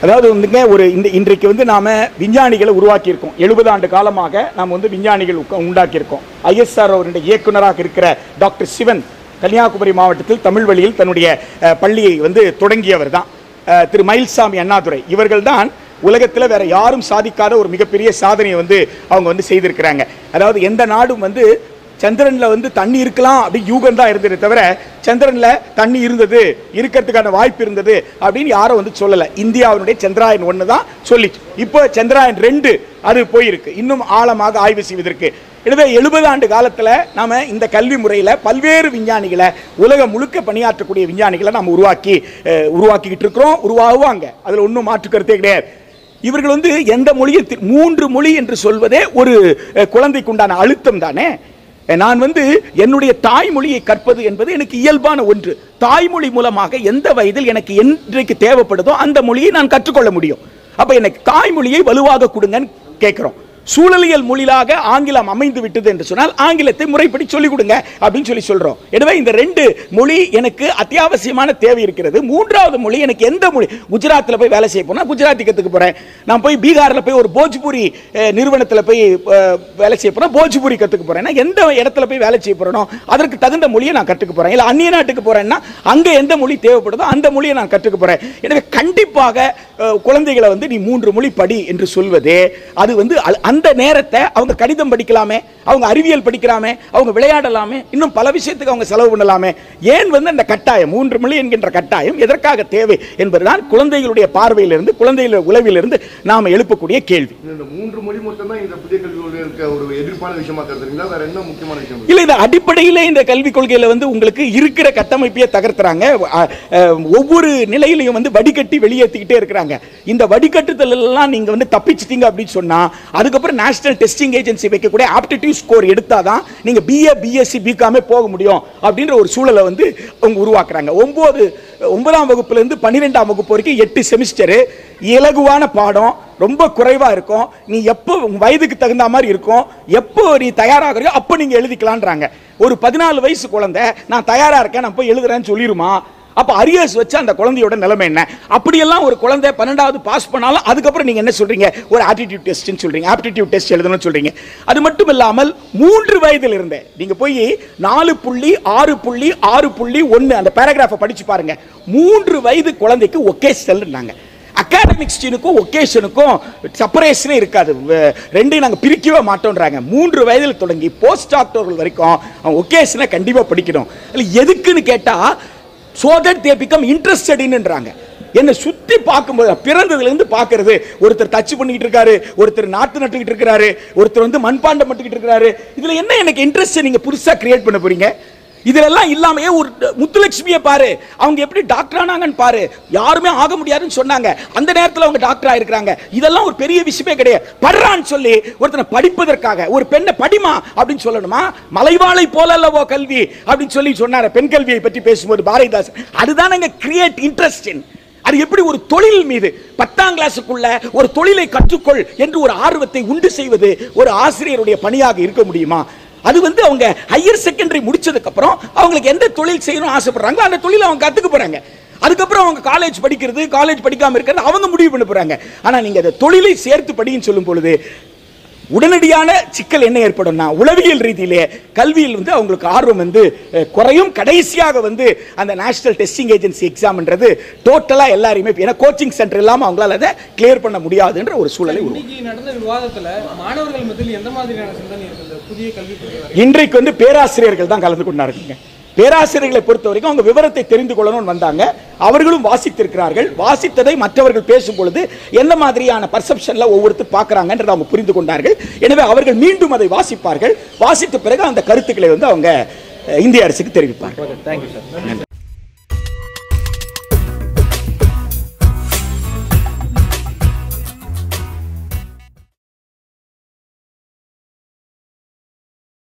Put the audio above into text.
அதாவது வந்துங்க ஒரு இந்த இன்றைக்கு வந்து நாம விஞ்ஞானிகளை உருவாக்கியிருக்கோம் எழுபது ஆண்டு காலமாக நாம் வந்து விஞ்ஞானிகள் உக்க- உண்டாக்கியிருக்கோம் ஐஎஸ்ஆர் அவருடைய இயக்குனராக இருக்கிற டாக்டர் சிவன் கன்னியாகுமரி மாவட்டத்தில் தமிழ் வழியில் தன்னுடைய அஹ், பள்ளியை வந்து தொடங்கியவர் தான் அஹ், திரு மயில்சாமி அண்ணாதுரை இவர்கள் தான் உலகத்தில் வேற யாரும் சாதிக்காத ஒரு மிகப்பெரிய சாதனையை வந்து அவங்க வந்து செய்திருக்கிறாங்க அதாவது எந்த நாடும் வந்து சந்திரன்ல வந்து தண்ணி இருக்கலாம் அப்படி யூகம் தான் இருந்ததே தவிர சந்திரன்ல தண்ணி இருந்தது இருக்கிறதுக்கான வாய்ப்பு இருந்தது அப்படின்னு யாரும் வந்து சொல்லல இந்தியாவினுடைய சந்திராயன் ஒன்று தான் சொல்லிச்சு இப்போ சந்திராயன் ரெண்டு அது போயிருக்கு இன்னும் ஆழமாக ஆய்வு செய்வதற்கு எனவே எழுபது ஆண்டு காலத்துல நாம இந்த கல்வி முறையில பல்வேறு விஞ்ஞானிகளை உலகம் முழுக்க பணியாற்றக்கூடிய விஞ்ஞானிகளை நாம் உருவாக்கி அஹ், உருவாக்கிக்கிட்டு இருக்கிறோம் உருவாகுவாங்க அதுல ஒன்றும் மாற்று கருத்தே கிடையாது இவர்கள் வந்து எந்த மொழியை தி- மூன்று மொழி என்று சொல்வதே ஒரு அஹ், குழந்தைக்குண்டான அழுத்தம் தானே நான் வந்து என்னுடைய தாய்மொழியை கற்பது என்பது எனக்கு இயல்பான ஒன்று தாய்மொழி மூலமாக எந்த வயதில் எனக்கு என்றைக்கு தேவைப்படுதோ அந்த மொழியை நான் கற்றுக்கொள்ள முடியும் அப்ப எனக்கு தாய்மொழியை வலுவாக கொடுங்கன்னு கேட்கிறோம் சூழலியல் மொழியாக ஆங்கிலம் அமைந்து விட்டது என்று சொன்னால் ஆங்கிலத்தை முறைப்படி சொல்லிக் கொடுங்க அப்படின்னு சொல்லி சொல்றோம் எனவே இந்த ரெண்டு மொழி எனக்கு அத்தியாவசியமான தேவை இருக்கிறது மூன்றாவது மொழி எனக்கு எந்த மொழி குஜராத்தில் போய் வேலை செய்ய போனா குஜராத்தி கத்துக்க போறேன் நான் போய் பீகாரில் போய் ஒரு போஜ்பூரி அஹ், நிறுவனத்தில் போய் அஹ், வேலை செய்ய போறேன் போஜ்பூரி கத்துக்க போறேன் நான் எந்த இடத்துல போய் வேலை செய்ய போறேனோ அதற்கு தகுந்த மொழியை நான் கற்றுக்க போறேன் இல்ல அந்நிய நாட்டுக்கு போறேன்னா அங்க எந்த மொழி தேவைப்படுதோ அந்த மொழியை நான் கற்றுக்க போறேன் எனவே கண்டிப்பாக அஹ், குழந்தைகளை வந்து நீ மூன்று மொழி படி என்று சொல்வது அது வந்து அ- அந்த நேரத்தை அவங்க கடிதம் படிக்கலாமே அவங்க அறிவியல் படிக்கலாமே அவங்க விளையாடலாமே இன்னும் பல விஷயத்துக்கு அவங்க செலவு பண்ணலாமே ஏன் வந்து அந்த கட்டாயம் மூன்று மொழி என்கின்ற கட்டாயம் எதற்காக தேவை என்பதுதான் குழந்தைகளுடைய பார்வையிலிருந்து குழந்தைகளுடைய உளவிலிருந்து நாம எழுப்பக்கூடிய கேள்வி இந்த மூன்று மொழி மட்டும் தான் இந்த புதிய கல்வி கொள்கையில் இருக்க ஒரு எதிர்ப்பான விஷயமா கருதுறீங்களா வேற என்ன முக்கியமான விஷயம் இருக்கு? இல்ல இது அடிப்படையில இந்த கல்விக் கொள்கையில வந்து உங்களுக்கு இருக்கிற கட்டமைப்பையே தகர்த்துறாங்க அ, அ, ஒவ்வொரு நிலையிலையும் வந்து வடிகட்டி வெளியேற்றிக்கிட்டே இருக்கிறாங்க இந்த வடிகட்டுதல் எல்லாம் நீங்க வந்து தப்பிச்சிட்டீங்க அப்படின்னு சொன்னா அதுக்கப்புறம் நேஷனல் டெஸ்டிங் ஏஜென்சி வைக்கக்கூடிய ஆப்டிடியூட் ஸ்கோர் எடுத்தாதான் நீங்க பிஏ பிஎஸ்சி பிகாமே போக முடியும் அப்படின்ற ஒரு சூழலை வந்து அவங்க உருவாக்குறாங்க ஒன்பது ஒன்பதாம் வகுப்புல இருந்து பன்னிரெண்டாம் வகுப்பு வரைக்கும் எட்டு செமிஸ்டரு இலகுவான பாடம் ரொம்ப குறைவா இருக்கும் நீ எப்போ உங்க வயதுக்கு தகுந்த மாதிரி இருக்கும் எப்போ நீ தயாராகிறியோ அப்போ நீங்க எழுதிக்கலான்றாங்க ஒரு பதினாலு வயசு குழந்தை நான் தயாரா இருக்கேன் நான் போய் எழுதுறேன்னு சொல்லிருமா அப்ப அரியர்ஸ் வச்சு அந்த குழந்தையோட நிலைமை என்ன அப்படியெல்லாம் ஒரு குழந்தை பன்னெண்டாவது பாஸ் பண்ணாலும் அதுக்கப்புறம் நீங்க என்ன சொல்றீங்க ஒரு ஆப்டிடியூட் டெஸ்ட்னு சொல்றீங்க ஆப்டிடியூட் டெஸ்ட் எழுதணும்னு சொல்றீங்க அது மட்டும் இல்லாமல் மூன்று வயதில் இருந்தே நீங்க போய் நாலு புள்ளி ஆறு புள்ளி ஆறு புள்ளி ஒன்னு அந்த பேராகிராஃபை படிச்சு பாருங்க மூன்று வயது குழந்தைக்கு ஒகேஷனல்னாங்க அகாடமிக் ஸ்டீனுக்கும் ஒகேஷனுக்கும் செப்பரேஷனே இருக்காது வ- ரெண்டையும் நாங்கள் பிரிக்கவே மாட்டோன்றாங்க மூன்று வயதில் தொடங்கி போஸ்ட் டாக்டர்கள் வரைக்கும் அவன் ஒகேஷனை கண்டிப்பாக படிக்கணும் இல்லை எதுக்குன்னு கேட்டால் so that they become interested inன்றாங்க என்னை சுத்தி பார்க்கும்போது பிறந்ததுல இருந்து பார்க்கிறது ஒருத்தர் டச் பண்ணிக்கிட்டு இருக்காரு ஒருத்தர் நாத்து நட்டுக்கிட்டு இருக்காரு ஒருத்தர் வந்து மண்பாண்டம் மட்டுக்கிட்டு இருக்காரு இதுல என்ன எனக்கு இன்ட்ரெஸ்ட் நீங்க புதுசா கிரியேட் பண்ண போறீங்க இதெல்லாம் இல்லாமயே ஒரு முத்துலட்சுமியை பாரு அவங்க எப்படி டாக்டர் ஆனாங்கன்னு பாரு யாருமே ஆக முடியாதுன்னு சொன்னாங்க அந்த நேரத்தில் அவங்க டாக்டர் ஆயிருக்காங்க இதெல்லாம் ஒரு பெரிய விஷயமே கிடையாது படுறான்னு சொல்லி ஒருத்தனை படிப்பதற்காக ஒரு பெண்ணை படிமா அப்படின்னு சொல்லணுமா மலைவாளை போல அல்லவோ கல்வி அப்படின்னு சொல்லி சொன்னாரு பெண் கல்வியை பற்றி பேசும்போது பாரதிதாசன் அதுதானங்க கிரியேட் இன்ட்ரெஸ்ட் அது எப்படி ஒரு தொழில் மீது பத்தாம் கிளாஸுக்குள்ள ஒரு தொழிலை கற்றுக்கொள் என்று ஒரு ஆர்வத்தை உண்டு செய்வது ஒரு ஆசிரியருடைய பணியாக இருக்க முடியுமா அது வந்து அவங்க ஹையர் செகண்டரி முடிச்சதுக்கு அப்புறம் அவங்களுக்கு எந்த தொழில் செய்யணும்னு ஆசைப்படுறாங்களோ அந்த தொழிலை அவங்க கத்துக்க போறாங்க அதுக்கப்புறம் அவங்க காலேஜ் படிக்கிறது காலேஜ் படிக்காம இருக்கிறது அவங்க முடிவு பண்ண போறாங்க ஆனா நீங்க அந்த தொழிலை சேர்த்து படின்னு சொல்லும் பொழுது உடனடியான சிக்கல் என்ன ஏற்படும்னா உளவியல் ரீதியிலே கல்வியில் வந்து அவங்களுக்கு ஆர்வம் வந்து அஹ், குறையும் கடைசியாக வந்து அந்த நேஷனல் டெஸ்டிங் ஏஜென்சி எக்ஸாம்ன்றது டோட்டலா எல்லாரையுமே ஏன்னா கோச்சிங் சென்டர் இல்லாம அவங்களால அதை கிளியர் பண்ண முடியாதுன்ற ஒரு சூழலை உருவாக்கும் இன்னைக்கு நடந்த விவாதத்துல மாணவர்கள் மத்தியில் எந்த மாதிரியான சிந்தனை இருக்கு இந்த புதிய கல்விக் கொள்கை வரை? இன்றைக்கு வந்து பேராசிரியர்கள் தான் கலந்து கொண்டாருங்க பேராசிரியர்களை பொறுத்த வரைக்கும் அவங்க விவரத்தை தெரிந்து கொள்ளணும்னு வந்தாங்க அவர்களும் வாசித்திருக்கிறார்கள் வாசித்ததை மற்றவர்கள் பேசும் பொழுது என்ன மாதிரியான பர்செப்ஷன்ல ஒவ்வொருத்தர் பார்க்கறாங்கன்றதை அவங்க புரிந்து கொண்டார்கள் எனவே அவர்கள் மீண்டும் அதை வாசிப்பார்கள் வாசித்த பிறகு அந்த கருத்துக்களை வந்து அவங்க அஹ், இந்திய அரசுக்கு தெரிவிப்பார்கள்